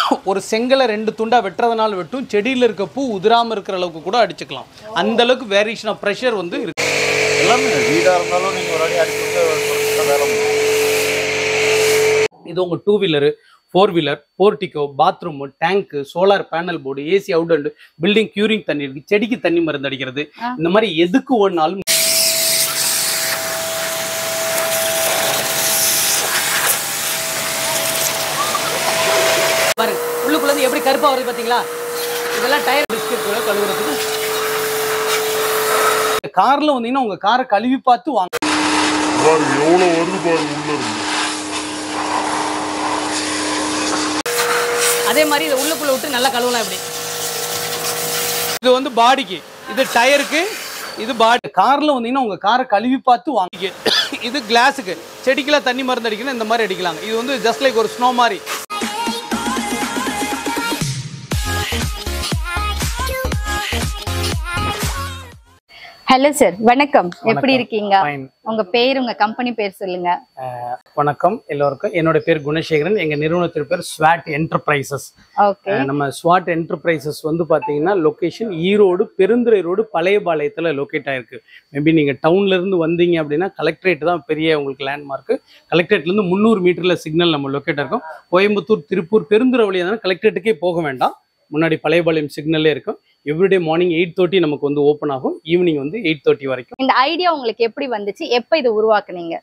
ஒரு செங்கலை ரெண்டு துண்டா வெட்டுறதுனால வெட்டும் செடியில் இருக்க பூ உதிராம இருக்கிற அளவுக்கு கூட அடிச்சுக்கலாம் அந்த அளவுக்கு வேரியேஷன் ஆஃப் ப்ரெஷர் வந்து இருக்கு எல்லாமே வீடாக இருந்தாலும் நீங்கள் ஒரு அடி அடிச்சுட்டு குறைச்சிட்டு வேலை முடியும் இது உங்க two wheeler four wheeler portico bathroom tank solar panel board AC out and building curing தண்ணி இருக்கு செடிக்கு தண்ணி மருந்து அடிக்கிறது ஆ. இந்த மாதிரி எதுக்கு ஒன்னாலும் பாருங்க உள்ளுக்குள்ள இருந்து எப்படி கருப்பா வருது பாத்தீங்களா இதெல்லாம் டயர் பிஸ்கெட் கூட கழுவுறதுக்கு கார்ல வந்தீங்கன்னா உங்க காரை கழுவி பார்த்து வாங்க பாருங்க எவ்வளோ வருது பாருங்க உள்ள இருந்து அதே மாதிரி இதை உள்ளுக்குள்ள விட்டு நல்லா கழுவலாம் இப்படி இது வந்து பாடிக்கு இது டயருக்கு இது பாடி கார்ல வந்தீங்கன்னா உங்க காரை கழுவி பார்த்து வாங்கிக்க இது கிளாஸுக்கு செடிக்கெல்லாம் தண்ணி மருந்து அடிக்கணும் இந்த மாதிரி அடிக்கலாங்க இது வந்து ஜஸ்ட் லைக் ஒரு ஸ்னோ மாதிரி ஹலோ சார் வணக்கம் எப்படி வணக்கம். இருக்கீங்க Fine. உங்க பேர் உங்க கம்பெனி பேர் சொல்லுங்க வணக்கம் எல்லோருக்கும் என்னோட பேர் குணசேகரன் எங்க நிறுவனத்தின் பேர் ஸ்வாட் என்டர்பிரைசஸ் ஓகே நம்ம ஸ்வாட் என்டர்பிரைசஸ் வந்து பாத்தீங்கன்னா லொகேஷன் ஈரோடு பெருந்துறை ரோடு பழையபாளையத்துல லொக்கேட் ஆயிருக்கு மேபி நீங்க டவுன்ல இருந்து வந்தீங்க அப்படின்னா கலெக்டரேட் தான் பெரிய உங்களுக்கு லேண்ட்மார்க் கலெக்டரேட்ல இருந்து முந்நூறு மீட்டர்ல சிக்னல் நம்ம லொக்கேட் இருக்கும் கோயம்புத்தூர் திருப்பூர் பெருந்துறை வழியாக இருந்தாலும் கலெக்டரேட்டுக்கே போக வேண்டாம் முன்னாடி பழையபாளையம் சிக்னல்லே இருக்கும் எவ்ரிடே மார்னிங் எயிட் தேர்ட்டி நமக்கு வந்து ஓப்பன் ஆகும் ஈவினிங் வந்து எயிட் தேர்ட்டி வரைக்கும் இந்த ஐடியா உங்களுக்கு எப்படி வந்துச்சு எப்ப இதை உருவாக்குனீங்க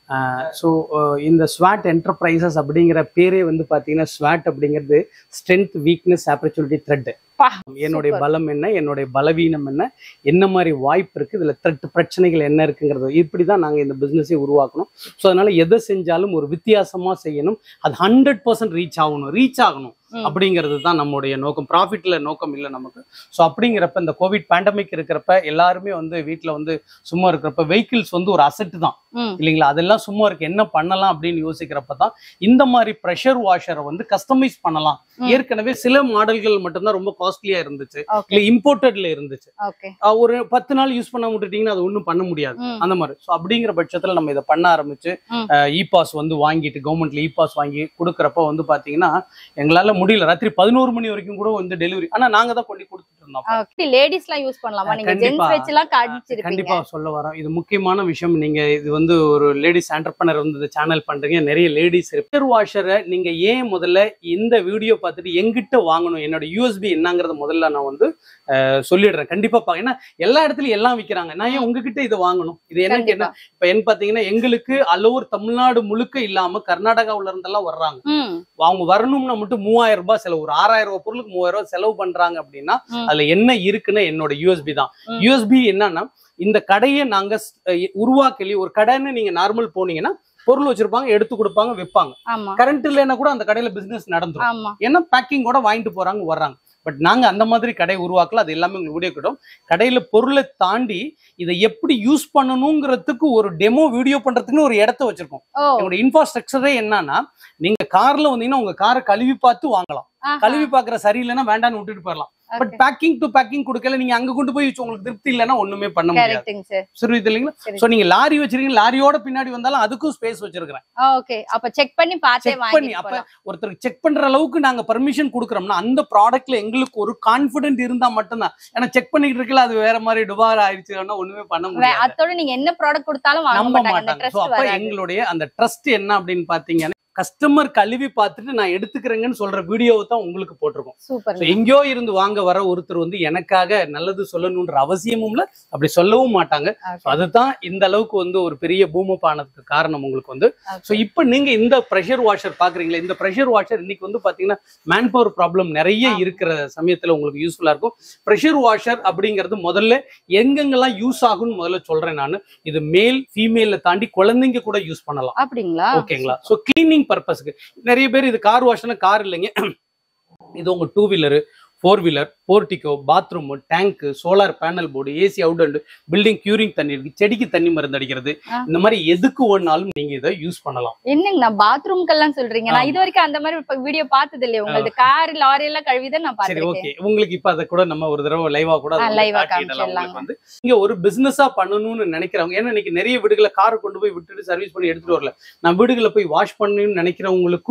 ஸோ இந்த ஸ்வாட் என்டர்பிரைசஸ் அப்படிங்கிற பேரே வந்து பார்த்தீங்கன்னா ஸ்வாட் அப்படிங்கிறது ஸ்ட்ரென்த் வீக்னஸ் ஆப்பர்ச்சுனிட்டி த்ரெட் பா, என்னுடைய super. பலம் என்ன என்னுடைய பலவீனம் என்ன என்ன மாதிரி வாய்ப்பு இருக்கு இதுல த்ரெட் பிரச்சனைகள் என்ன இருக்குங்கிறது இப்படி தான் நாங்கள் இந்த பிஸ்னஸை உருவாக்கணும் ஸோ அதனால எதை செஞ்சாலும் ஒரு வித்தியாசமா செய்யணும் அது ஹண்ட்ரட் பர்சன்ட் ரீச் ஆகணும் ரீச் ஆகணும் ம். அப்படிங்கிறது தான் நம்முடைய நோக்கம் ப்ராஃபிட்ல நோக்கம் இல்லை நமக்கு ஸோ அப்படிங்கிறப்ப இந்த கோவிட் பேண்டமிக் இருக்கிறப்ப எல்லாருமே வந்து வீட்டில் வந்து சும்மா இருக்கிறப்ப வெஹிக்கிள்ஸ் வந்து ஒரு அசெட் தான் ம் இல்லைங்களா அதெல்லாம் சும்மா இருக்கு என்ன பண்ணலாம் அப்படின்னு யோசிக்கிறப்ப தான் இந்த மாதிரி ப்ரெஷர் வாஷரை வந்து கஸ்டமைஸ் பண்ணலாம் ம். ஏற்கனவே சில மாடல்கள் மட்டும்தான் ரொம்ப காஸ்ட்லியா இருந்துச்சு ஓகே இல்ல இம்போர்ட்டட்ல இருந்துச்சு ஓகே அஹ் ஒரு பத்து நாள் யூஸ் பண்ண விட்டுட்டீங்கன்னா அது ஒன்றும் பண்ண முடியாது ம் அந்த மாதிரி ஸோ அப்படிங்கிற பட்சத்துல நம்ம இதை பண்ண ஆரம்பிச்சு ம். இ பாஸ் வந்து வாங்கிட்டு கவர்மெண்ட்ல இ பாஸ் வாங்கி கொடுக்குறப்ப வந்து பாத்தீங்கன்னா எங்களால முடியல ராத்திரி பதினோரு மணி வரைக்கும் கூட வந்து டெலிவரி ஆனா நாங்க தான் கொண்டு கொடுத்துட்டு இருந்தோம் ஓகே லேடிஸ் எல்லாம் யூஸ் பண்ணலாமா நீங்க கண்டிப்பா. ஜென்ஸ் வச்சுலாம் காட்டிச்சிருப்பீங்க கண்டிப்பா சொல்ல வரோம் இது முக்கியமான விஷயம் நீங்க இது வந்து ஒரு லேடிஸ் ஆண்டர்பனர் வந்து இந்த சேனல் பண்றீங்க நிறைய லேடிஸ் ரிப்பேர் வாஷரை நீங்க ஏன் முதல்ல இந்த வீடியோ பார்த்துட்டு எங்கிட்ட வாங்கணும் என்னோட யூஎஸ்பி என்னங்கறத முதல்ல நான் வந்து அஹ், சொல்லிடுறேன் கண்டிப்பா பா ஏன்னா எல்லா இடத்துலயும் எல்லாம் விக்கிறாங்க நான் ஏன் உங்ககிட்ட இதை வாங்கணும் இது எனக்கு என்ன கண்டிப்பா இப்ப என்ன பாத்தீங்கன்னா எங்களுக்கு அல்லோர் தமிழ்நாடு முழுக்க இல்லாம கர்நாடகாவுல இருந்தெல்லாம் வர்றாங்க ம் அவங்க வரணும்னா மட்டும் மூவாயிரம் ரூபாய் செலவு ஒரு ஆறாயிரம் ரூபாய் பொருளுக்கு மூவாயிரம் ரூபாய் செலவு பண்றாங்க அப்படின்னா ம். அதுல என்ன இருக்குன்னா என்னோட யூஎஸ்பி தான் ம். யூஎஸ்பி என்னன்னா இந்த கடையை நாங்க ஸ்- அஹ் உருவாக்கலி ஒரு கடைன்னு நீங்க நார்மல் போனீங்கன்னா பொருள் வச்சிருப்பாங்க எடுத்து கொடுப்பாங்க விற்பாங்க ஆமா கரண்ட் இல்லைன்னா கூட அந்த கடையில பிசினஸ் நடந்துரும் ஆமா ஏன்னா பேக்கிங்கோட வாங்கிட்டு போறாங்க வர்றாங்க பட் நாங்க அந்த மாதிரி கடை உருவாக்கல அது எல்லாமே உங்களுக்கு வீடியோ கிட்டோம் கடையில பொருளை தாண்டி இதை எப்படி யூஸ் பண்ணணுங்கிறதுக்கு ஒரு டெமோ வீடியோ பண்றதுக்குன்னு ஒரு இடத்த வச்சிருக்கோம் ஓ எங்களோட இன்ஃப்ராஸ்ட்ரக்சரே என்னன்னா நீங்க கார்ல வந்தீங்கன்னா உங்க காரை கழுவி பார்த்து வாங்கலாம் ஆஹா. கழுவி பார்க்குற சரியில்லைன்னா வேண்டாம்னு விட்டுட்டு போயிடலாம் but Okay. Packing to packing கொடுக்கல நீங்க அங்க கொண்டு போய் வச்சு உங்களுக்கு திருப்தி இல்லைன்னா ஒண்ணுமே பண்ண முடியாது கரெக்ட்டுங்க சார் சரி இது இல்லைங்களா சரி. சோ நீங்க லாரி வச்சிருக்கீங்க லாரியோட பின்னாடி வந்தாலும் அதுக்கும் ஸ்பேஸ் வச்சிருக்கிறேன் ஓகே அப்ப செக் பண்ணி பார்த்தே செக் பண்ணி வாங்கி அப்ப ஒருத்தருக்கு செக் பண்ற அளவுக்கு நாங்க பர்மிஷன் கொடுக்குறோம்னா அந்த ப்ராடக்ட்ல எங்களுக்கு ஒரு கான்பிடென்ட் இருந்தா மட்டும்தான் ஏன்னா செக் பண்ணிட்டு இருக்கல அது வேற மாதிரி டுபார் ஆயிடுச்சுன்னா ஒண்ணுமே பண்ண முடியாது அதோட நீங்க என்ன ப்ராடக்ட் கொடுத்தாலும் வாங்க நம்ப மாட்டாங்க அந்த மாட்டாங்க ஸோ ட்ரஸ்ட் அப்ப வராது எங்களுடைய அந்த ட்ரஸ்ட் என்ன அப்படின்னு பாத்தீங்கன்னா கஸ்டமர் கழுவி பார்த்துட்டு நான் எடுத்துக்கிறேங்கன்னு சொல்ற வீடியோவை தான் உங்களுக்கு போட்டிருக்கோம் சூப்பர் So, எங்கேயோ இருந்து வாங்க வர ஒருத்தர் வந்து எனக்காக நல்லது சொல்லணுன்ற அவசியமும் இல்ல அப்படி சொல்லவும் மாட்டாங்க So, அதுதான் இந்த அளவுக்கு வந்து ஒரு பெரிய பூமப் ஆனதுக்கு காரணம் உங்களுக்கு வந்து ஸோ இப்போ நீங்க இந்த ப்ரெஷர் வாஷர் பாக்குறீங்களா இந்த ப்ரெஷர் வாஷர் இன்னைக்கு வந்து பாத்தீங்கன்னா மேன் பவர் ப்ராப்ளம் நிறைய ஆமா. இருக்கிற சமயத்துல உங்களுக்கு யூஸ்ஃபுல்லா இருக்கும் ப்ரெஷர் வாஷர் அப்படிங்கிறது முதல்ல எங்கெங்கெல்லாம் யூஸ் ஆகும்னு முதல்ல சொல்றேன் நான் இது மேல் ஃபீமேல தாண்டி குழந்தைங்க கூட யூஸ் பண்ணலாம் அப்படிங்களா ஓகேங்களா ஸோ கிளீனிங் பர்பஸ்க்கு நிறைய பேர் இது கார் வாஷ்னா கார் இல்லைங்க இது உங்க two wheeler four wheeler portico bathroom tank solar panel board AC out and building curing தண்ணி இருக்கு செடிக்கு தண்ணி மருந்து அடிக்கிறது ஆ. இந்த மாதிரி எதுக்கு வேணாலும் நீங்க இதை யூஸ் பண்ணலாம் என்னங்க நான் பாத்ரூம்க்கெல்லாம் சொல்றீங்க நான் ஆமா. இது வரைக்கும் அந்த மாதிரி வீடியோ பார்த்தது இல்லையே உங்களுக்கு கார் லாரி எல்லாம் கழுவிதான் நான் சரி பாத்திருக்கேன் ஓகே உங்களுக்கு இப்ப அதை கூட நம்ம ஒரு தடவை லைவா கூட அதை ஆ, வந்து live ஆ காட்டிடலாம் காமிச்சிடலாம். உங்களுக்கு வந்து இங்க ஒரு பிசினஸா பண்ணணும்னு நினைக்கிறவங்க ஏன்னா இன்னைக்கு நிறைய வீடுகளை கார் கொண்டு போய் விட்டுட்டு சர்வீஸ் பண்ணி எடுத்துட்டு வரல நான் வீடுகளை போய் வாஷ் பண்ணணும்னு நினைக்கிறவங்களுக்கும்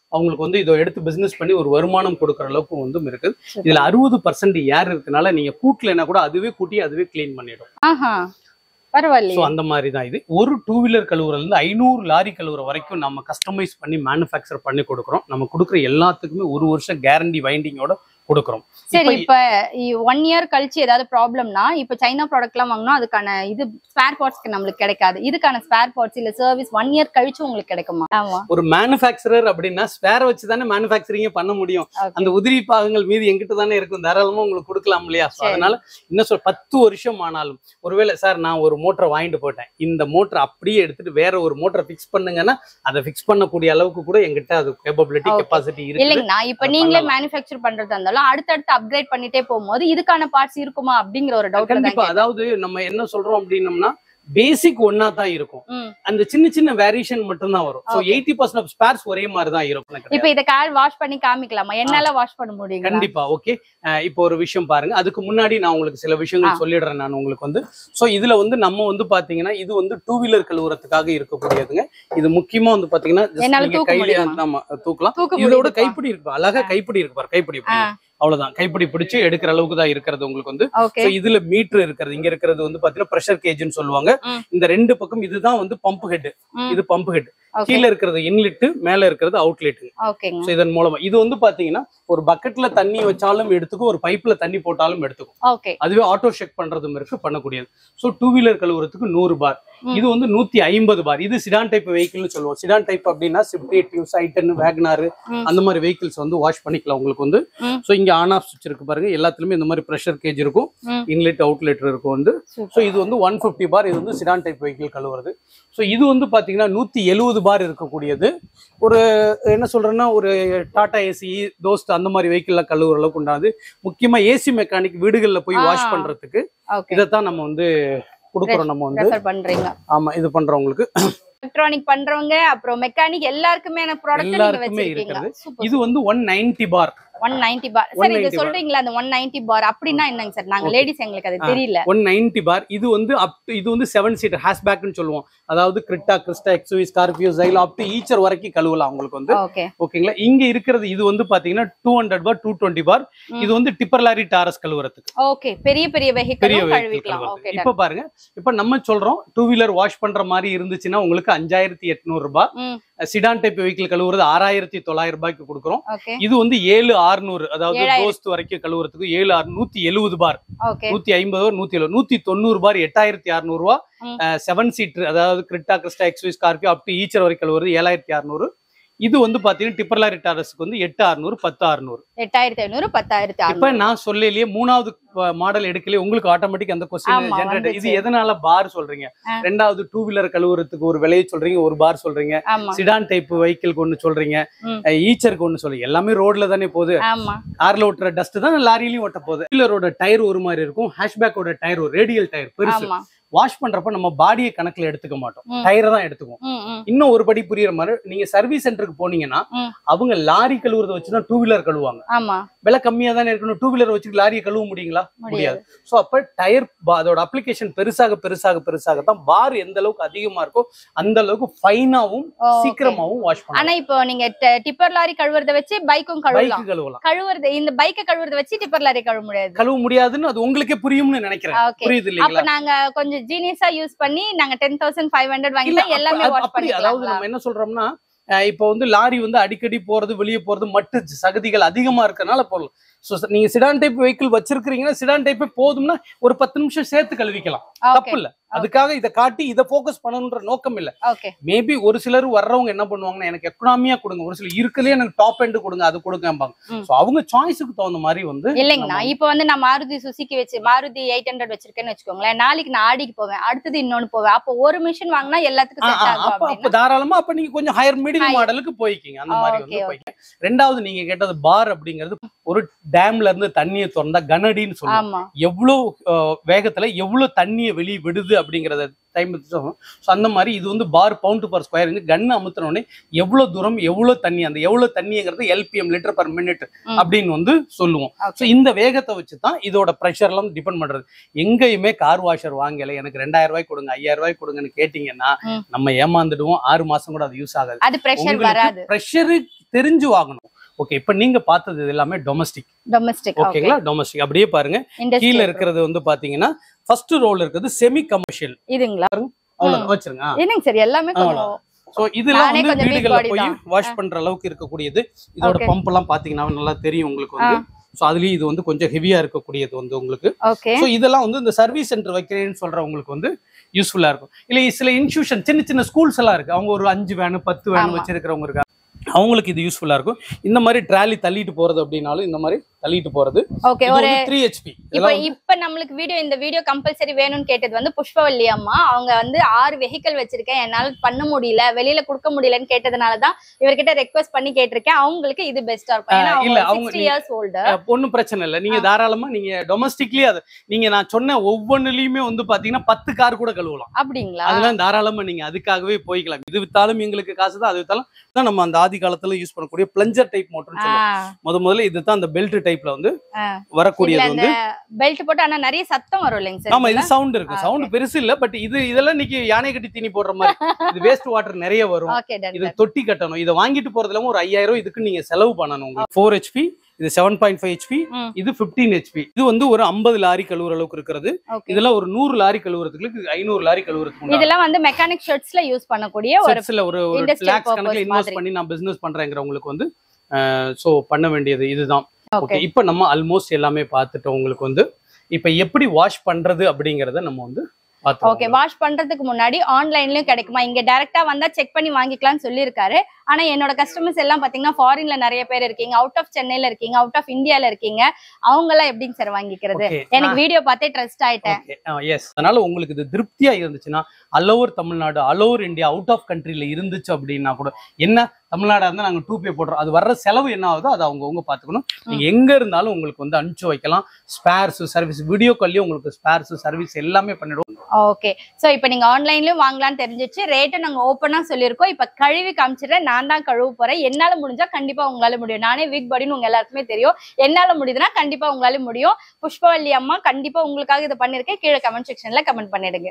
அவங்களுக்கு வந்து இதை எடுத்து பிசினஸ் பண்ணி ஒரு வருமானம் கொடுக்குற அளவுக்கு வந்து இருக்கு இதுல அறுபது பர்சன்ட் ஏர் இருக்கனால நீங்க கூட்டலைன்னா கூட அதுவே கூட்டி அதுவே க்ளீன் பண்ணிடும் ஆஹா ஸோ பரவாயில்லையே அந்த மாதிரி தான் இது ஒரு டூ வீலர் கழுவுறதுல இருந்து ஐநூறு லாரி கழுவுற வரைக்கும் நம்ம கஸ்டமைஸ் பண்ணி மேனுஃபேக்சர் பண்ணி கொடுக்குறோம் நம்ம கொடுக்குற எல்லாத்துக்குமே ஒரு வருஷம் கேரண்டி வைண்டிங்கோட கொடுக்குறோம் சரி இப்ப இப்ப ஒன் இயர் கழிச்சு ஏதாவது ப்ராப்ளம்னா இப்ப சைனா ப்ராடக்ட் எல்லாம் வாங்கினா அதுக்கான இது ஸ்பேர் பார்ட்ஸ்க்கு நம்மளுக்கு கிடைக்காது இதுக்கான ஸ்பேர் பார்ட்ஸ் இல்ல சர்வீஸ் ஒன் இயர் கழிச்சு உங்களுக்கு கிடைக்குமா ஆமா ஒரு மேனுஃபேக்சரர் அப்படின்னா ஸ்பேரை வச்சு தானே மேனுஃபேக்சரிங்கே பண்ண முடியும் Okay. அந்த உதிரி பாகங்கள் மீது எங்கிட்ட தானே இருக்கும் தாராளமா உங்களுக்கு கொடுக்கலாம் இல்லையா So சரி. அதனால இன்னும் சொல் பத்து வருஷம் ஆனாலும் ஒருவேளை சார் நான் ஒரு மோட்டரை வாங்கிட்டு போயிட்டேன் இந்த மோட்டர் அப்படியே எடுத்துட்டு வேற ஒரு மோட்டரை ஃபிக்ஸ் பண்ணுங்கன்னா அதை ஃபிக்ஸ் பண்ணக்கூடிய அளவுக்கு கூட எங்கிட்ட அது கேப்பபிலிட்டி Okay. கெப்பாசிட்டி இருக்கு இல்லைங்கண்ணா இப்ப அதை நீங்களே பண்ணலாம். மேனுஃபேக்சர் பண்றதா இருந்தாலும் அடுத்தடுத்து அப்கிரேட் பண்ணிட்டே போகும்போது இதுக்கான பார்ட்ஸ் இருக்குமா அப்படிங்கிற ஒரு டவுட் கண்டிப்பா அதாவது நம்ம என்ன சொல்றோம் அப்படின்னம்னா பேசிக் ஒன்னா தான் இருக்கும் ம். அந்த சின்ன சின்ன வேரியேஷன் மட்டும் தான் வரும் so Okay. Eighty percent off spares ஒரே மாதிரி தான் இருக்கும் இப்ப இத கார் வாஷ் பண்ணி காமிக்கலாமா என்னால வாஷ் பண்ண முடியும் கண்டிப்பா ஓகே இப்போ ஒரு விஷயம் பாருங்க அதுக்கு முன்னாடி நான் உங்களுக்கு சில விஷயங்கள் ஆ. சொல்லிடுறேன் நான் உங்களுக்கு வந்து சோ இதுல வந்து நம்ம வந்து பாத்தீங்கன்னா இது வந்து டூ வீலர் கழுவுறதுக்காக இருக்கக்கூடியதுங்க இது முக்கியமா வந்து பாத்தீங்கன்னா just என்னால நீங்க தூக்க கையில முடியுமா? ஆமா தூக்கலாம் தூக்க இதோட முடியுதுப்பா. கைப்பிடி இருக்கு அழகா கைப்பிடி இருக்கு பாரு கைப்பிடி இப்படி. அவ்வளவுதான் கைப்பிடி பிடிச்சு எடுக்கிற அளவுக்கு தான் இருக்கிறது உங்களுக்கு வந்து ஓகே So, இதுல மீட்டர் இருக்கிறது இங்க இருக்கிறது வந்து பாத்தீங்கன்னா பிரஷர் கேஜ்னு சொல்லுவாங்க ம். இந்த ரெண்டு பக்கம் இதுதான் வந்து பம்ப் ஹெட் ம். இது பம்ப் ஹெட் ஓகே கீழ இருக்கிறது இன்லெட் மேல இருக்கிறது அவுட்லெட் ஓகேங்க ஸோ இதன் மூலமா இது வந்து பாத்தீங்கன்னா ஒரு பக்கெட்ல தண்ணி வச்சாலும் எடுத்துக்கும் ஒரு பைப்ல தண்ணி போட்டாலும் எடுத்துக்கும் ஓகே அதுவே ஆட்டோ செக் பண்றதும் இருக்கு பண்ணக்கூடியது ஸோ டூ வீலர் கழுவுறதுக்கு நூறு பார் ம். இது வந்து நூத்தி ஐம்பது பார் இது சிடான் டைப் வெஹிக்கிள்னு சொல்லுவோம் சிடான் டைப் அப்படின்னா சிப்டேட் டியூஸ் ஐட்டன் வேக்னார் ம். அந்த மாதிரி வெஹிக்கிள்ஸ் வந்து வாஷ் பண்ணிக்கலாம் உங்களுக்கு வந்து ம். ஸோ இங்க ஆன் ஆஃப் சுவிட்ச் இருக்கு பாருங்க எல்லாத்துலயுமே இந்த மாதிரி ப்ரெஷர் கேஜ் இருக்கும் ம். இன்லெட் அவுட்லெட் இருக்கும் வந்து ஸோ இது வந்து ஒன் ஃபிஃப்டி பார் இது வந்து சிடான் டைப் வெஹிக்கிள் கழுவுறது ஸோ இது வந்து பாத்தீங்கன்னா நூத்தி எழுபது பார் இருக்கக்கூடியது ஒரு என்ன சொல்றேன்னா ஒரு டாடா ஏசி தோஸ்த் அந்த மாதிரி வெஹிக்கிள்ல கழுவுற அளவுக்கு உண்டாது முக்கியமா ஏசி மெக்கானிக் வீடுகள்ல போய் வாஷ் ஆ. பண்றதுக்கு ஓகே இதைத்தான் நம்ம வந்து கொடுக்குறோம் நம்ம வந்து ரெஃபர் பண்றீங்க ஆமா இது பண்றவங்களுக்கு எலக்ட்ரானிக் பண்றவங்க அப்புறம் மெக்கானிக் எல்லாருக்குமே ப்ராடக்ட் நீங்க எல்லாருக்குமே வச்சிருக்கீங்க இருக்கிறது. சூப்பர் இது வந்து one ninety bar one ninety bar sir இது 190 bar. சொல்றீங்களா அந்த ஒன் நைன்டி பார் அப்படின்னா என்னங்க சார் நாங்க Okay. லேடிஸ் எங்களுக்கு அது ஆ. தெரியல ஒன் நைன்டி பார் இது வந்து அப் இது வந்து செவன் சீட்டர் ஹேஷ்பேக்னு சொல்லுவோம் அதாவது Creta Crysta XUV Scorpio Xylo up to Eicher வரைக்கும் கழுவலாம் உங்களுக்கு வந்து ஓகே ஓகேங்களா இங்க இருக்கிறது இது வந்து பாத்தீங்கன்னா two hundred bar two twenty bar ம். இது வந்து டிப்பர் லாரி டாரஸ் கழுவுறதுக்கு ஓகே பெரிய பெரிய பெரிய வெஹிக்கிளும் vehicle கழுவிக்கலாம் கழுவுறதுக்கு. ஓகே இப்ப பாருங்க இப்ப நம்ம சொல்றோம் டூ வீலர் வாஷ் பண்ற மாதிரி இருந்துச்சுன்னா உங்களுக்கு அஞ்சாயிரத்தி எட்நூறு ரூபாய் ம் சிடான் டைப் வெஹிக்கிள் கழுவுறது ஆறாயிரத்தி தொள்ளாயிரம் ரூபாய்க்கு கொடுக்குறோம் ஓகே இது வந்து ஏழு ஆறுநூறு அதாவது ஏழாயிரம். தோஸ்த் வரைக்கும் கழுவுறதுக்கு ஏழு ஆறு நூத்தி எழுபது பார் ஓகே நூத்தி ஐம்பது நூத்தி எழுபது நூத்தி தொண்ணூறு பார் எட்டாயிரத்தி அறுநூறு ரூபா ம். செவன் சீட்டர் அதாவது Creta Crysta XUV Scorpio up to Eicher வரைக்கும் கழுவுறது ஏழாயிரத்தி அறுநூறு இது வந்து பாத்தீங்கன்னா டிப்பர்லாரி டாரஸ்க்கு வந்து எட்டு அறுநூறு பத்து அறுநூறு எட்டாயிரத்தி ஐநூறு பத்தாயிரத்தி இப்ப அறுநூறு நான் சொல்லலையே மூணாவது மாடல் எடுக்கலையே உங்களுக்கு ஆட்டோமேட்டிக் அந்த கொஸ்டின் ஆமா, ஜென்ரேட் இது வந்துச்சு. எதனால பார் சொல்றீங்க ஆ. ரெண்டாவது டூ வீலர் கழுவுறதுக்கு ஒரு விலையை சொல்றீங்க ஒரு பார் சொல்றீங்க ஆமா சிடான் டைப் வெஹிக்கிள்க்கு ஒன்னு சொல்றீங்க ம். அஹ் ஈச்சருக்கு ஒன்னு சொல்றீங்க எல்லாமே ரோட்ல தானே போகுது ஆமா கார்ல ஓட்டுற டஸ்ட் தான் லாரியிலயும் ஓட்ட போகுது வீலரோட டயர் ஒரு மாதிரி இருக்கும் ஹேஷ்பேக்கோட டயர் ஒரு ரேடியல் டயர் பெருசு ஆமா வாஷ் பண்றப்ப நம்ம பாடியை கணக்குல எடுத்துக்க மாட்டோம் ம். டயரை தான் எடுத்துக்குவோம் ம் ம் இன்னும் ஒரு படி புரியுற மாதிரி நீங்க சர்வீஸ் சென்டருக்கு போனீங்கன்னா ம். அவங்க லாரி கழுவுறத வச்சுதான் டூ வீலர் கழுவுவாங்க ஆமா விலை கம்மியா தானே இருக்கணும் டூ வீலர் வச்சுட்டு லாரியை கழுவ முடியுங்களா முடியாது சோ அப்ப டயர் அதோட அப்ளிகேஷன் பெருசாக பெருசாக பெருசாக தான் பார் எந்த அளவுக்கு அதிகமா இருக்கோ அந்த அளவுக்கு ஃபைனாவும் ஓ, okay. சீக்கிரமாவும் வாஷ் ஆனா பண்ணலாம் இப்போ நீங்க ட- டிப்பர் லாரி கழுவுறத வச்சு பைக்கும் கழுவலாம் பைக் கழுவலாம் கழுவுறது இந்த பைக்கை கழுவுறத வச்சு டிப்பர் லாரி கழுவ முடியாது கழுவ முடியாதுன்னு அது உங்களுக்கே புரியும்னு நினைக்கிறேன் ஓகே புரியுது அப்ப இல்லைங்களா நாங்க கொஞ்சம் ஜீனியஸா யூஸ் பண்ணி நாங்க டென் தௌசண்ட் ஃபைவ் ஹண்ட்ரட் இல்ல வாங்கிட்டா அப்ப- எல்லாமே அது வாஷ் அப்படி அதாவது பண்ணிக்கலாம் நம்ம என்ன சொல்றோம்னா அஹ் இப்போ வந்து லாரி வந்து அடிக்கடி போறது வெளியே போறது மட்டு சகதிகள் அதிகமா இருக்கறனால போடலாம் ஸோ நீங்க சிடான் டைப் வெஹிக்கிள் வச்சிருக்கீங்கன்னா சிடான் டைப்பே போதும்னா ஒரு பத்து நிமிஷம் சேர்த்து கழுவிக்கலாம் தப்பு ஓகே இல்ல அதுக்காக இதை காட்டி இதை ஃபோக்கஸ் பண்ணணுன்ற நோக்கம் இல்ல ஓகே மேபி ஒரு சிலர் வர்றவங்க என்ன பண்ணுவாங்கன்னா எனக்கு எக்கனாமியா கொடுங்க ஒரு சிலர் இருக்குலயே எனக்கு டாப் எண்ட் கொடுங்க அது கொடுங்கம்பாங்க ம். ஸோ அவங்க சாய்ஸுக்கு தகுந்த மாதிரி வந்து இல்லைங்கண்ணா நம்ம- இப்போ வந்து நான் மாருதி சுசுக்கி வச்சு மாருதி எயிட் ஹண்ட்ரட் வச்சிருக்கேன்னு வச்சுக்கோங்களேன் நாளைக்கு நான் ஆடிக்கு போவேன் அடுத்தது இன்னொன்னு போவேன் அப்போ ஒரு மிஷின் வாங்கினா எல்லாத்துக்கும் ஆ, செட் ஆ, ஆகும் அப்ப அப்ப அப்படின்னா தாராளமா அப்ப நீங்க கொஞ்சம் ஹையர் மிடில் Higher. மாடலுக்கு போய்க்கிங்க அந்த மாதிரி Okay, வந்து okay. போய்க்கிங்க ரெண்டாவது நீங்க கேட்டது பார் அப்படிங்கிறது ஒரு டேம்ல இருந்து தண்ணியை திறந்தா கனடின்னு சொல்லுவாங்க ஆமா எவ்வளவு அஹ், வேகத்துல எவ்வளவு தண்ணியை வெளியே விடுது அப்படிங்கறத டைம் ஸோ அந்த மாதிரி இது வந்து bar pound per square gun அமுத்தினோடனே எவ்வளவு தூரம் எவ்வளவு தண்ணி அந்த எவ்வளவு தண்ணிங்கிறது எல்பிஎம் லிட்டர் பர் மினிட் ம். அப்படின்னு வந்து சொல்லுவோம் Okay. ஸோ இந்த வேகத்தை வச்சு தான் இதோட ப்ரெஷர் எல்லாம் டிபெண்ட் பண்றது எங்கேயுமே கார் வாஷர் வாங்கல எனக்கு ரெண்டாயிரம் ரூபாய் கொடுங்க ஐயாயிரம் ரூபாய் கொடுங்கன்னு கேட்டீங்கன்னா ம். நம்ம ஏமாந்துடுவோம் ஆறு மாசம் கூட அது யூஸ் ஆகாது அது பிரஷர் வராது ப்ரெஷரு தெரிஞ்சு வாங்கணும் ஓகே இப்போ நீங்க பார்த்தது இது எல்லாமே டொமஸ்டிக் டொமஸ்டிக் ஓகே ஓகேங்களா டொமஸ்டிக் அப்படியே பாருங்க கீழே இண்டஸ்ட்ரி இருக்கிறது வந்து பாத்தீங்கன்னா ஃபர்ஸ்ட் ரோல் இருக்கிறது செமி கமர்ஷியல் இதுங்களா அவ்வளவு வச்சிருங்க ஆ. என்னங்க சார் எல்லாமே கொஞ்சம் சோ இதெல்லாம் நானே வந்து கொஞ்சம் weak வீடுகள்ல body போய் தான். வாஷ் பண்ற அளவுக்கு இருக்கக்கூடியது இதோட Okay. பம்ப் எல்லாம் பாத்தீங்கன்னா நல்லா தெரியும் உங்களுக்கு வந்து சோ அதுலயும் இது வந்து கொஞ்சம் ஹெவியா இருக்கக்கூடியது வந்து உங்களுக்கு ஓகே சோ இதெல்லாம் வந்து இந்த சர்வீஸ் சென்டர் வைக்கிறேன்னு சொல்றவங்களுக்கு வந்து யூஸ்ஃபுல்லா இருக்கும் இல்ல சில இன்ஸ்டியூஷன் சின்ன சின்ன ஸ்கூல்ஸ் எல்லாம் இருக்கு அவங்க ஒரு அஞ்சு வேனு பத்து வேனு ஆமா. வச்சிருக்கிறவங்க இருக்கா அவங்களுக்கு இது யூஸ்ஃபுல்லா இருக்கும் இந்த மாதிரி ட்ராலி தள்ளிட்டு போறது அப்படின்னாலும் இந்த மாதிரி தள்ளிட்டு போறது ஓகே இது ஒரு வந்து த்ரீ ஹெச்பி இப்ப இப்ப நம்மளுக்கு வீடியோ இந்த வீடியோ கம்பல்சரி வேணும்னு கேட்டது வந்து புஷ்பவல்லி அம்மா அவங்க வந்து ஆறு வெஹிக்கல் வச்சிருக்கேன் என்னால பண்ண முடியல வெளியில கொடுக்க முடியலன்னு கேட்டதுனாலதான் இவர்கிட்ட ரெக்வஸ்ட் பண்ணி கேட்டிருக்கேன் அவங்களுக்கு இது பெஸ்டா இருக்கும் ஏன்னா ஆஹ் இல்ல, அவங்க அவங்க சிக்ஸ்டி இயர்ஸ் ஓல்டு ஒன்றும் பிரச்சனை இல்லை நீங்க தாராளமா நீங்க டொமஸ்டிக்லயே அது நீங்க நான் சொன்ன ஒவ்வொன்றுலயுமே வந்து பாத்தீங்கன்னா பத்து கார் கூட கழுவலாம் அப்படிங்களா அதெல்லாம் தாராளமா நீங்க அதுக்காகவே போய்க்கலாம் இது வித்தாலும் எங்களுக்கு காசு தான் அது வித்தாலும் தான் நம்ம அந்த ஆதி காலத்துல யூஸ் பண்ணக்கூடிய பிளஞ்சர் டைப் மோட்டர்னு சொல்லுவோம் முத முதல்ல இதுதான் அந்த பெல்ட் டைப்ல வந்து ஆ. வரக்கூடியது இதுல வந்து அந்த பெல்ட் போட்டு ஆனா நிறைய சத்தம் வரும் இல்லைங்க ஆமா இது சார் சவுண்ட் இருக்கு ஆ, சவுண்ட் பெருசு இல்ல பட் இது இதெல்லாம் இன்னைக்கு யானை கட்டி தீனி போடுற மாதிரி இது வேஸ்ட் வாட்டர் நிறைய வரும் ஓகே டன் இது தொட்டி கட்டணும் இதை வாங்கிட்டு போறதுல ஒரு ஐயாயிரம் இதுக்கு நீங்க செலவு பண்ணணும் உங்களுக்கு ஃபோர் ஹெச்பி இது செவன் பாயிண்ட் ஃபைவ் ஹெச்பி ம். இது பிப்டீன் ஹெச்பி இது வந்து ஒரு ஐம்பது லாரி கழுவுற அளவுக்கு இருக்கிறது ஓகே இதெல்லாம் ஒரு நூறு லாரி கழுவுறதுக்கு ஐநூறு லாரி கழுவுறதுக்கு இதெல்லாம் வந்து மெக்கானிக் ஷர்ட்ஸ்ல யூஸ் பண்ணக்கூடிய ஒரு செட்ஸ்ல ஒரு ஒரு industrial லேக்ஸ் கணக்குல purpose இன்வெஸ்ட் மாதிரி. பண்ணி நான் பிசினஸ் பண்றேங்கிறவங்களுக்கு வந்து சோ பண்ண வேண்டியது இதுதான் ஓகே ஓகே இப்போ நம்ம ஆல்மோஸ்ட் எல்லாமே பார்த்துட்டோம் உங்களுக்கு வந்து இப்போ எப்படி வாஷ் பண்றது அப்படிங்கறத நம்ம வந்து ஓகே பார்த்தோம் வாஷ் பண்றதுக்கு முன்னாடி ஆன்லைன்லயும் கிடைக்குமா இங்க டைரக்டா வந்தா செக் பண்ணி வாங்கிக்கலாம்னு சொல்லியிருக்காரு ஆனா என்னோட கஸ்டமர்ஸ் எல்லாம் பாத்தீங்கன்னா ஃபாரின்ல நிறைய பேர் இருக்கீங்க அவுட் ஆஃப் சென்னையில இருக்கீங்க அவுட் ஆஃப் இந்தியால இருக்கீங்க அவங்க எல்லாம் எப்படிங்க சார் வாங்கிக்கிறது ஓகே எனக்கு வீடியோ பார்த்தே ட்ரஸ்ட் ஆயிட்டேன் எஸ் அதனால உங்களுக்கு இது திருப்தியா இருந்துச்சுன்னா all over Tamil Nadu all over India out of கண்ட்ரில இருந்துச்சு அப்படின்னா கூட என்ன தமிழ்நாடா இருந்தா நாங்க டூ பே போடுறோம் அது வர்ற செலவு என்ன ஆகுதோ அதை அவங்கவுங்க பாத்துக்கணும் நீங்க எங்க இருந்தாலும் உங்களுக்கு வந்து அனுப்பிச்சு வைக்கலாம் ஸ்பேர்ஸ் சர்வீஸ் வீடியோ கால்லயும் உங்களுக்கு ஸ்பேர்ஸ் சர்வீஸ் எல்லாமே பண்ணிடுவோம் ஓகே சோ இப்போ நீங்க ஆன்லைன்லயும் வாங்கலாம்னு தெரிஞ்சிச்சு ரேட்டை நாங்க ஓப்பனா சொல்லியிருக்கோம் இப்ப கழுவி காமிச்சிடுறேன் நான் தான் கழுவ போறேன் என்னால முடிஞ்சா கண்டிப்பா உங்களால முடியும் நானே வீக் பாடின்னு உங்க எல்லாருக்குமே தெரியும் என்னால முடியுதுன்னா கண்டிப்பா உங்களால முடியும் புஷ்பவல்லி அம்மா கண்டிப்பா உங்களுக்காக இதை பண்ணிருக்கேன் கீழே கமெண்ட் செக்ஷன்ல கமெண்ட் பண்ணிடுங்க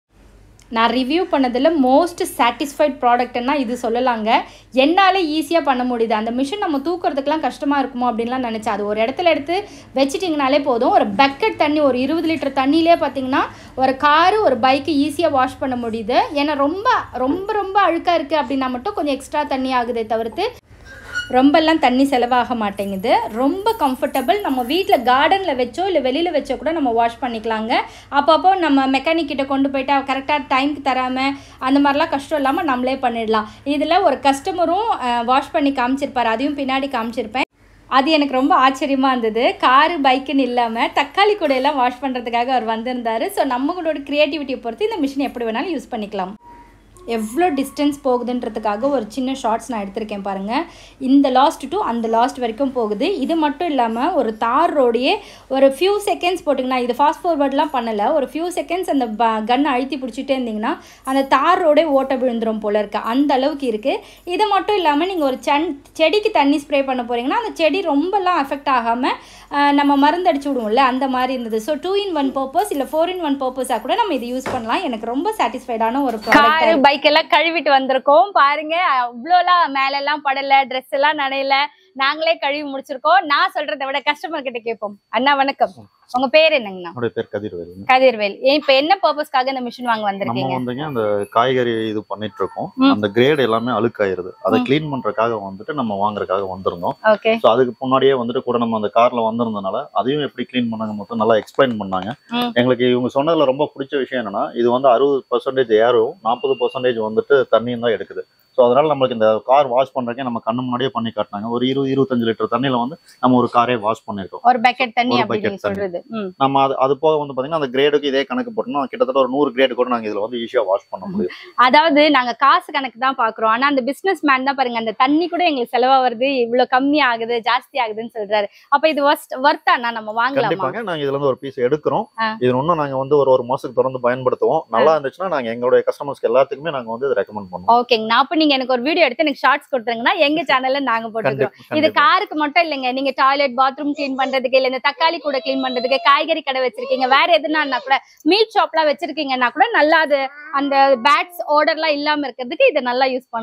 நான் ரிவ்யூ பண்ணதில் மோஸ்ட் சாட்டிஸ்ஃபைட் ப்ராடக்ட்னா இது சொல்லலாங்க என்னால் ஈஸியாக பண்ண முடியுது அந்த மிஷின் நம்ம தூக்குறதுக்கெலாம் கஷ்டமாக இருக்குமோ அப்படின்லாம் நினச்சேன் அது ஒரு இடத்துல எடுத்து வச்சிட்டிங்கனாலே போதும் ஒரு பக்கெட் தண்ணி ஒரு இருபது லிட்டர் தண்ணியிலே பார்த்தீங்கன்னா ஒரு காரு ஒரு பைக்கு ஈஸியாக வாஷ் பண்ண முடியுது ஏன்னா ரொம்ப ரொம்ப ரொம்ப அழுக்காக இருக்குது அப்படின்னா மட்டும் கொஞ்சம் எக்ஸ்ட்ரா தண்ணி ஆகுதே தவிர்த்து ரொம்பலாம் தண்ணி செலவாக மாட்டேங்குது ரொம்ப கம்ஃபர்டபுள் நம்ம வீட்டில் கார்டனில் வச்சோ இல்லை வெளியில் வச்சோ கூட நம்ம வாஷ் பண்ணிக்கலாங்க அப்பப்போ நம்ம மெக்கானிக் கிட்ட கொண்டு போயிட்டு கரெக்டாக டைம்க்கு தராமல் அந்த மாதிரிலாம் கஷ்டம் இல்லாமல் நம்மளே பண்ணிடலாம் இதில் ஒரு கஸ்டமரும் வாஷ் பண்ணி காமிச்சிருப்பார் அதையும் பின்னாடி காமிச்சிருப்பேன் அது எனக்கு ரொம்ப ஆச்சரியமாக இருந்தது காரு பைக்குன்னு இல்லாமல் தக்காளி கூடையெல்லாம் வாஷ் பண்ணுறதுக்காக அவர் வந்திருந்தார் ஸோ நம்மளோட க்ரியேட்டிவிட்டியை பொறுத்து இந்த மிஷின் எப்படி வேணாலும் யூஸ் பண்ணிக்கலாம் எவ்வளோ டிஸ்டன்ஸ் போகுதுன்றதுக்காக ஒரு சின்ன ஷார்ட்ஸ் நான் எடுத்திருக்கேன் பாருங்கள் இந்த லாஸ்ட் டு அந்த லாஸ்ட் வரைக்கும் போகுது இது மட்டும் இல்லாமல் ஒரு தார் ரோடையே ஒரு ஃபியூ செகண்ட்ஸ் போட்டிங்கன்னா இது ஃபாஸ்ட் ஃபார்வர்ட்லாம் பண்ணலை ஒரு ஃபியூ செகண்ட்ஸ் அந்த கன்னை அழுத்தி பிடிச்சிட்டே இருந்தீங்கன்னா அந்த தார் ரோடே ஓட்ட விழுந்துரும் போல இருக்கு அந்த அளவுக்கு இருக்குது இது மட்டும் இல்லாமல் நீங்கள் ஒரு சென் செடிக்கு தண்ணி ஸ்ப்ரே பண்ண போகிறீங்கன்னா அந்த செடி ரொம்பலாம் அஃபெக்ட் ஆகாமல் நம்ம மருந்து அடிச்சு விடுவோம்ல அந்த மாதிரி இருந்தது so two in one purpose இல்லை ஃபோர் இன் ஒன் பர்பஸாக கூட நம்ம இது யூஸ் பண்ணலாம் எனக்கு ரொம்ப சாட்டிஸ்ஃபைடான ஒரு கார் ப்ராடக்ட் பைக் எல்லாம் கழுவிட்டு வந்திருக்கோம் பாருங்க அவ்வளோலாம் மேல எல்லாம் படல ட்ரெஸ் எல்லாம் நனையல நாங்களே கழுவி முடிச்சிருக்கோம் நான் சொல்றதை விட கஸ்டமர் கிட்ட கேட்போம் அண்ணா வணக்கம் உங்க பேர் என்னங்கண்ணா என்னுடைய பேர் கதிர்வேலுங்க கதிர்வேல் ஏன் இப்ப என்ன பர்பஸ்க்காக இந்த மிஷின் வாங்க நம்ம வந்திருக்கீங்க வந்துங்க அந்த காய்கறி இது பண்ணிட்டு இருக்கோம் ம். அந்த கிரேட் எல்லாமே அழுக்காயிருது அதை ம். க்ளீன் பண்றதுக்காக வந்துட்டு நம்ம வாங்குறதுக்காக வந்திருந்தோம் ஓகே ஸோ அதுக்கு முன்னாடியே வந்துட்டு கூட நம்ம அந்த கார்ல வந்திருந்தனால அதையும் எப்படி க்ளீன் பண்ணாங்க மொத்தம் நல்லா எக்ஸ்பிளைன் பண்ணாங்க ம். எங்களுக்கு இவங்க சொன்னதுல ரொம்ப பிடிச்ச விஷயம் என்னன்னா இது வந்து அறுபது பர்சன்டேஜ் ஏரும் நாற்பது பர்சன்டேஜ் வந்துட்டு தண்ணியும் தான் எடுக்குது ஸோ அதனால நம்மளுக்கு இந்த கார் வாஷ் பண்றதுக்கே நம்ம கண்ணு முன்னாடியே பண்ணி காட்டினாங்க ஒரு இருபது இருபத்தஞ்சு லிட்டர் தண்ணியில வந்து நம்ம ஒரு காரே வாஷ் பண்ணிருக்கோம் ஒரு பக்கெட் தண்ணி ஒரு அப்படி bucket நீங்க தண்ணி. சொல்றது ம். நம்ம அது அது போக வந்து பாத்தீங்கன்னா அந்த கிரேடுக்கு இதே கணக்கு போட்டோம்னா கிட்டத்தட்ட ஒரு நூறு கிரேடு கூட நாங்க இதுல வந்து ஈஸியா வாஷ் பண்ண முடியும் அதாவது நாங்க காசு கணக்கு தான் பாக்குறோம் ஆனா அந்த பிசினஸ் மேன் தான் பாருங்க அந்த தண்ணி கூட எங்களுக்கு செலவா வருது இவ்வளவு கம்மி ஆகுது ஜாஸ்தி ஆகுதுன்னு சொல்றாரு அப்ப இது வர்த்தானா நம்ம வாங்கலாமா கண்டிப்பாங்க நாங்க இதுல இருந்து ஒரு பீஸ் எடுக்கிறோம் ஆ. இது இன்னும் நாங்க வந்து ஒரு ஒரு மாசத்துக்கு தொடர்ந்து பயன்படுத்துவோம் நல்லா இருந்துச்சுன்னா நாங்க எங்களுடைய கஸ்டமர்ஸ்க்கு எல்லாத்துக்குமே நாங்க வந்து ரெக்கமெண்ட் பண்ணுவோம் ஓகேங்கண்ணா அப்ப நீங்க எனக்கு ஒரு வீடியோ எடுத்து எனக்கு ஷார்ட்ஸ் கொடுத்துருங்கன்னா எங்க சேனல்ல நாங்க போட்டுக்கிறோம் கண்டிப்பா இது கண்டிப்பா. காருக்கு மட்டும் இல்லைங்க நீங்க டாய்லெட் பாத்ரூம் க்ளீன் பண்றதுக்கு இல்ல இந்த தக்காளி கூட க்ளீன் பண்றதுக்கு காய்கறி கடை வச்சிருக்கீங்க வேற எதுனா கூட மீட் ஷாப்லாம் வச்சிருக்கீங்கன்னா கூட நல்லா அது அந்த பேட்ஸ் ஆர்டர்லாம் இல்லாம இருக்கிறதுக்கு இதை நல்லா யூஸ் பண்ணலாம்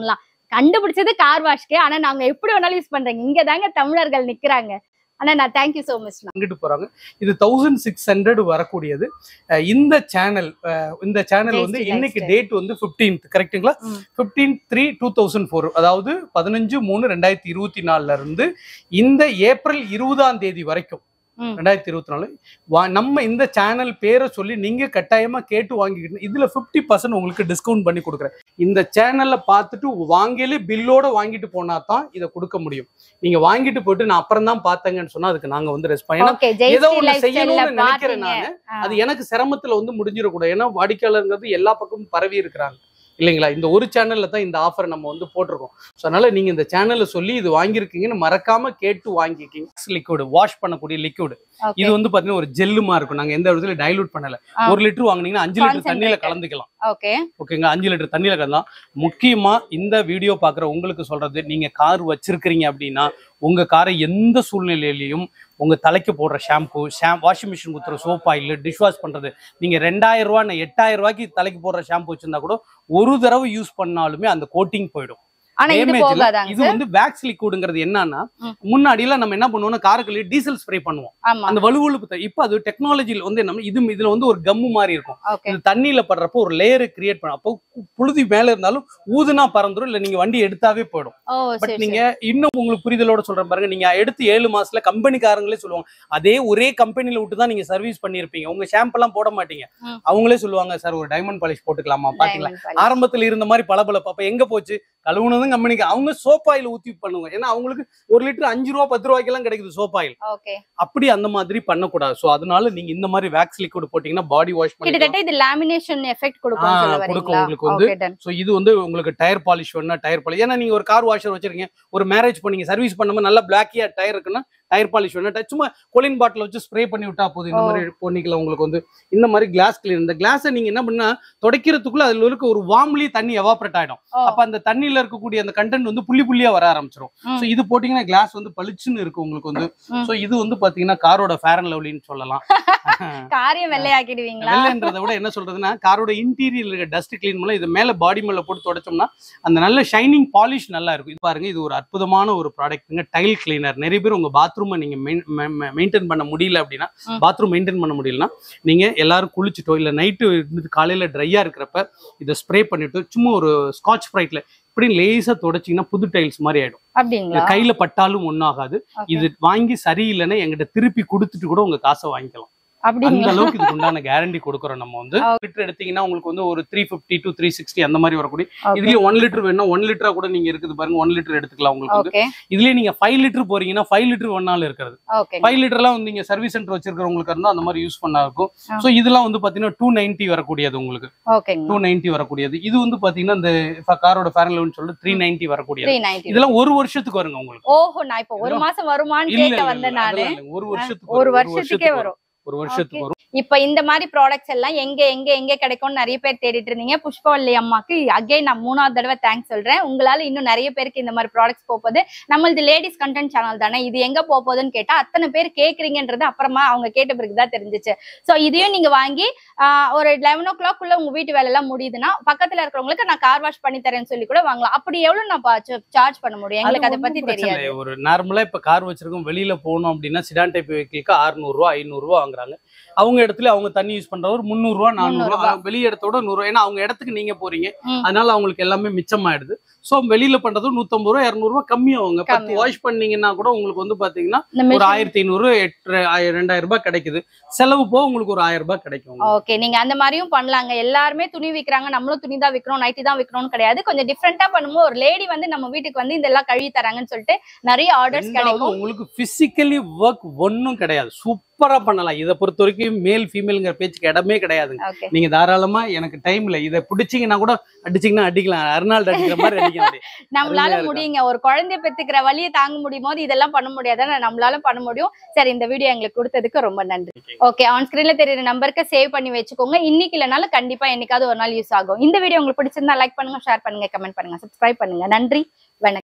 கண்டுபிடிச்சது கார் வாஷ்க்கு ஆனா நாங்க எப்படி வேணாலும் யூஸ் பண்றீங்க இங்க தாங்க தமிழர்கள் நிக்கிறாங்க ஆனா நான் தேங்க்யூ சோ மச் அங்கிட்டு போறாங்க இது தௌசண்ட் சிக்ஸ் ஹண்ட்ரட் வரக்கூடியது அஹ் இந்த சேனல் இந்த சேனல் வந்து Tasty இன்னைக்கு lifestyle. டேட் வந்து 15th கரெக்ட்டுங்களா ம். Fifteen three two thousand four அதாவது பதினஞ்சு மூணு ரெண்டாயிரத்தி இருபத்தி நாலுல இருந்து இந்த ஏப்ரல் இருபதாம் தேதி வரைக்கும் ம். ரெண்டாயிரத்தி இருபத்தி நாலு வா- நம்ம இந்த சேனல் பேரை சொல்லி நீங்க கட்டாயமா கேட்டு வாங்கிக்கிட்டு இதுல 50% பர்சன்ட் உங்களுக்கு டிஸ்கவுண்ட் பண்ணி கொடுக்குறேன் இந்த சேனல்ல பார்த்துட்டு வாங்கலே பில்லோட வாங்கிட்டு போனா தான் இதை கொடுக்க முடியும் நீங்க வாங்கிட்டு போயிட்டு நான் அப்புறம் தான் பார்த்தேங்கன்னு சொன்னா அதுக்கு நாங்க வந்து ரெஸ்பாண்ட் ஏன்னா ஓகே ஏதோ ஜெயஸ்ரீ ஒண்ணு லைஃப் ஸ்டைல்ல செய்யணும்னு நினைக்கிறேன் பாத்தீங்க நானு அது எனக்கு சிரமத்துல வந்து முடிஞ்சிடக்கூடாது ஏன்னா வாடிக்கையாளருங்கிறது எல்லா பக்கமும் பரவி இருக்கிறாங்க இல்லைங்களா இந்த ஒரு சேனல்ல தான் இந்த ஆஃபர் நம்ம வந்து போட்டிருக்கோம் ஸோ அதனால நீங்க இந்த சேனல்ல சொல்லி இது வாங்கியிருக்கீங்கன்னு மறக்காம கேட்டு வாங்கிக்கிங்க லிக்விட் வாஷ் பண்ணக்கூடிய லிக்விட் Okay. இது வந்து பாத்தீங்கன்னா ஒரு ஜெல்லுமா இருக்கும் நாங்க எந்த இடத்துல டைலூட் பண்ணல ஆ. ஒரு லிட்டர் வாங்குனீங்கன்னா அஞ்சு லிட்டர் தண்ணியில Concentrated. கலந்துக்கலாம் ஓகே ஓகேங்க அஞ்சு லிட்டர் தண்ணியில கலந்தலாம் முக்கியமா இந்த வீடியோ பாக்குற உங்களுக்கு சொல்றது நீங்க கார் வச்சிருக்கிறீங்க அப்படின்னா உங்க காரை எந்த சூழ்நிலையிலையும் உங்க தலைக்கு போடுற ஷாம்பு ஷாம் வாஷிங் மிஷின் குத்துற சோப் ஆயில் டிஷ் வாஷ் பண்றது நீங்க ரெண்டாயிரம் ரூபாய் எட்டாயிரம் ரூபாய்க்கு தலைக்கு போடுற ஷாம்பு வச்சிருந்தா கூட ஒரு தடவை யூஸ் பண்ணாலுமே அந்த கோட்டிங் போயிடும் ஆனா இது Damage இல்ல. போகாதாங்க இது வந்து வேக்ஸ் லிக்விடுங்கிறது என்னன்னா ம். முன்னாடி எல்லாம் நம்ம என்ன பண்ணுவோம்னா காருக்குள்ளே டீசல் ஸ்ப்ரே பண்ணுவோம் ஆமா அந்த வலுவழுப்பு த- இப்ப அது டெக்னாலஜில வந்து என்ன இது இதுல வந்து ஒரு கம்மு மாதிரி இருக்கும் ஓகே இது தண்ணியில படுறப்போ ஒரு லேயரை கிரியேட் பண்ணும் அப்போ கு- புழுதி மேல இருந்தாலும் ஊதுனா பறந்துரும் இல்ல நீங்க வண்டி எடுத்தாவே போயிடும் ஓ பட் சரி நீங்க இன்னும் உங்களுக்கு புரிதலோட சொல்றேன் பாருங்க நீங்க எடுத்து ஏழு மாசத்துல கம்பெனிக்காரங்களே சொல்லுவாங்க அதே ஒரே கம்பெனில விட்டு தான் நீங்க சர்வீஸ் பண்ணிருப்பீங்க உங்க ஷாம்பு எல்லாம் போட மாட்டீங்க ம். அவங்களே சொல்லுவாங்க சார் ஒரு டைமண்ட் பாலிஷ் போட்டுக்கலாமா பாத்தீங்களா Diamond polish. ஆரம்பத்துல இருந்த மாதிரி பளபளப்பு அப்ப எங்க போச்சு கழுவுனதும் கம்பெனிக்கு அவங்க சோப் ஆயில் ஊத்தி பண்ணுவாங்க ஏன்னா அவங்களுக்கு ஒரு லிட்டர் அஞ்சு ரூபா பத்து ரூபாய்க்கெல்லாம் கிடைக்குது சோப் ஆயில் ஓகே அப்படி அந்த மாதிரி பண்ணக்கூடாது சோ அதனால நீங்க இந்த மாதிரி வேக்ஸ் லிக்விட் போட்டீங்கன்னா பாடி வாஷ் பண்ணி கிட்டத்தட்ட இது லேமினேஷன் எஃபெக்ட் கொடுக்கும் ஆ, சொல்ல கொடுக்கும் வரீங்களா உங்களுக்கு வந்து. ஓகே டன் ஸோ இது வந்து உங்களுக்கு டயர் பாலிஷ் வேணா டயர் பாலிஷ் ஏன்னா நீங்க ஒரு கார் வாஷர் வச்சிருக்கீங்க ஒரு மேரேஜ் பண்ணீங்க சர்வீஸ் பண்ணும்போது நல்லா பிளாக்கியா டயர் இருக்குன்னா டயர் பாலிஷ் வேணா ட- சும்மா கொலின் பாட்டில் வச்சு ஸ்ப்ரே பண்ணி விட்டா போதும் இந்த ஓ. மாதிரி பண்ணிக்கலாம் உங்களுக்கு வந்து இந்த மாதிரி கிளாஸ் கிளீன் இந்த கிளாஸை நீங்க என்ன பண்ணா துடைக்கிறதுக்குள்ள அதுல இருக்க ஒரு வார்ம்லி தண்ணி எவாப்ரேட் ஆயிடும் ஓ. அப்ப அந்த தண்ணியில இருக்கக்கூடிய அந்த கண்டென்ட் வந்து புள்ளி புள்ளியா வர ஆரம்பிச்சிடும் ம். ஸோ இது போட்டீங்கன்னா கிளாஸ் வந்து பளிச்சுன்னு இருக்கு உங்களுக்கு வந்து ம். ஸோ இது வந்து பாத்தீங்கன்னா காரோட ஃபேர் அண்ட் லவ்லின்னு சொல்லலாம் காரியம் வெள்ளையாக்கிடுவீங்களா வெள்ளைன்றதை விட என்ன சொல்றதுன்னா காரோட இன்டீரியர் இருக்க டஸ்ட் கிளீன் பண்ணலாம் இது மேல பாடி மேல போட்டு தொடச்சோம்னா அந்த நல்ல ஷைனிங் பாலிஷ் நல்லா இருக்கும் இது பாருங்க இது ஒரு அற்புதமான ஒரு ப்ராடக்ட்டுங்க டைல் கிளீனர் நிறைய பேர் உங்க பாத்ரூமை நீங்க மெயின்டைன் பண்ண முடியல அப்படின்னா ம். பாத்ரூம் மெயின்டைன் பண்ண முடியலன்னா நீங்க எல்லாரும் குளிச்சுட்டோ இல்ல நைட்டு இருந்துட்டு காலையில ட்ரையா இருக்கிறப்ப இதை ஸ்ப்ரே பண்ணிட்டு சும்மா ஒரு ஸ்காட்ச் ப்ரைட்ல இப்படி லேசா தொடச்சிங்கன்னா புது டைல்ஸ் மாதிரி ஆயிடும் அப்படிங்களா கையில பட்டாலும் ஒன்றாகாது Okay. இது வாங்கி சரியில்லைன்னா எங்கிட்ட திருப்பி கொடுத்துட்டு கூட உங்க காசை வாங்கிக்கலாம் அந்த அப்படிங்களா அளவுக்கு இதுக்கு உண்டான கேரண்டி கொடுக்குறோம் நம்ம வந்து லிட்டர் எடுத்தீங்கன்னா உங்களுக்கு வந்து ஒரு three fifty to three sixty அந்த மாதிரி வரக்கூடிய Okay. இதுலயே ஒன் லிட்டர் வேணும் ஒன் லிட்டரா கூட நீங்க இருக்குது பாருங்க ஒன் லிட்டர் எடுத்துக்கலாம் உங்களுக்கு வந்து ஓகே இதுலயே நீங்க ஃபைவ் லிட்டர் போறீங்கன்னா ஃபைவ் லிட்டர் ஒன்னால இருக்கிறது ஓகே ஃபைவ் லிட்டர்லாம் வந்து நீங்க சர்வீஸ் சென்டர் வச்சிருக்கிறவங்களுக்கு இருந்தா அந்த மாதிரி யூஸ் பண்ணா இருக்கும் ஆ. ஸோ இதெல்லாம் வந்து பாத்தீங்கன்னா டூ நைன்டி வரக்கூடியது உங்களுக்கு ஓகேங்க டூ நைன்டி வரக்கூடியது இது வந்து பாத்தீங்கன்னா இந்த காரோட ஃபேரன் லெவன் சொல்லிட்டு த்ரீ நைன்டி வரக்கூடியது த்ரீ நைன்டி இதெல்லாம் ஒரு வருஷத்துக்கு வருங்க உங்களுக்கு ஓஹோ நான் இப்ப ஒரு மாசம் வருமான்னு இல்ல, கேட்க இல்ல, வந்தேன் இல்ல, நானு அதெல்லாம் இல்லைங்க. ஒரு வருஷத்துக்கு ஒரு வரும், வருஷத்துக்கே வரும் ஒரு வருஷத்துக்கு வரும் இப்ப இந்த மாதிரி ப்ராடக்ட்ஸ் எல்லாம் எங்க எங்க எங்க கிடைக்கும்னு நிறைய பேர் தேடிட்டு இருந்தீங்க புஷ்பவல்லி அம்மாக்கு அகைன் நான் மூணாவது தடவை தேங்க்ஸ் சொல்றேன் உங்களால இன்னும் நிறைய பேருக்கு இந்த மாதிரி ப்ராடக்ட்ஸ் போகுது நம்மளது லேடிஸ் கண்டென்ட் சேனல் தானே இது எங்க போகுதுன்னு கேட்டா அத்தனை பேர் கேக்குறீங்கன்றது அப்புறமா அவங்க கேட்ட பிறகு தான் தெரிஞ்சுச்சு சோ இதையும் நீங்க வாங்கி ஆஹ், ஒரு லெவன் ஓ கிளாக் உள்ள உங்க வீட்டு வேலை எல்லாம் முடியுதுன்னா பக்கத்துல இருக்கிறவங்களுக்கு நான் கார் வாஷ் பண்ணி தரேன்னு சொல்லி கூட வாங்கலாம் அப்படி எவ்வளவு நான் சார்ஜ் பண்ண முடியும் எங்களுக்கு அதை அது பத்தி ஒண்ணும் பிரச்சனை தெரியாது இல்லை. ஒரு நார்மலா இப்ப கார் வச்சிருக்கோம் வெளியில போகணும் அப்படின்னா சிடான் டைப் வெஹிக்கிளுக்கு அறுநூறு ரூபா ஐநூறு ரூபா வாங்குறாங்க அவங்க இடத்துல அவங்க தண்ணி யூஸ் பண்றவர் முந்நூறு ரூபா நானூறு ரூபா முந்நூறு வெளி இடத்தோட நூறு ரூபா ஏன்னா அவங்க இடத்துக்கு நீங்க போறீங்க ம். அதனால அவங்களுக்கு எல்லாமே மிச்சமாயிடுது சோ வெளியில பண்றது நூத்தம்பது ரூபா இருநூறு ரூபா கம்மியாகுங்க பத்து கம்மியாகும். வாஷ் பண்ணீங்கன்னா கூட உங்களுக்கு வந்து பாத்தீங்கன்னா இந்த ஒரு machine- ஆயிரத்தி ஐநூறு எட்டு ஆயிரம் ரெண்டாயிரம் ரூபாய் கிடைக்குது செலவு போக உங்களுக்கு ஒரு ஆயிரம் ரூபாய் கிடைக்கும் உங்களுக்கு. ஓகே நீங்க அந்த மாதிரியும் பண்ணலாங்க எல்லாருமே துணி விக்கிறாங்க நம்மளும் துணி தான் விக்கிறோம் நைட்டி தான் விக்கிறோம்னு கிடையாது கொஞ்சம் டிஃப்ரெண்டா பண்ணும்போது ஒரு லேடி வந்து நம்ம வீட்டுக்கு வந்து இதெல்லாம் கழுவி தராங்கன்னு சொல்லிட்டு நிறைய ஆர்டர்ஸ் ரெண்டாவது கிடைக்கும் உங்களுக்கு பிசிக்கலி ஒர்க் ஒன்றும் கிடையாது சூப்பரா பண்ணலாம் இதை பொறுத்த வரைக்கும் மேல் ஃபீமேலுங்கிற பேச்சுக்கு இடமே கிடையாதுங்க ஓகே நீங்க தாராளமா எனக்கு டைம் இல்ல இதை பிடிச்சீங்கன்னா கூட அடிச்சீங்கன்னா அடிக்கலாம் அர்னால்டு அடிக்கிற மாதிரி அடிக்க முடியும் நம்மளால அருமையா இருக்கும். முடியுங்க ஒரு குழந்தைய பெத்துக்கிற வழியை தாங்க முடியும் போது இதெல்லாம் பண்ண முடியாது ஆனா நம்மளால பண்ண முடியும் சரி இந்த வீடியோ எங்களுக்கு கொடுத்ததுக்கு ரொம்ப நன்றி ஓகே ஆன் ஸ்கிரீன்ல தெரியுற நம்பருக்கு சேவ் பண்ணி வச்சுக்கோங்க இன்னைக்கு இல்லைனாலும் கண்டிப்பா என்னைக்காவது ஒரு நாள் யூஸ் ஆகும் இந்த வீடியோ உங்களுக்கு பிடிச்சிருந்தா லைக் பண்ணுங்க ஷேர் பண்ணுங்க கமெண்ட் பண்ணுங்க சப்ஸ்கிரைப் பண்ணுங்க நன்றி வணக்கம்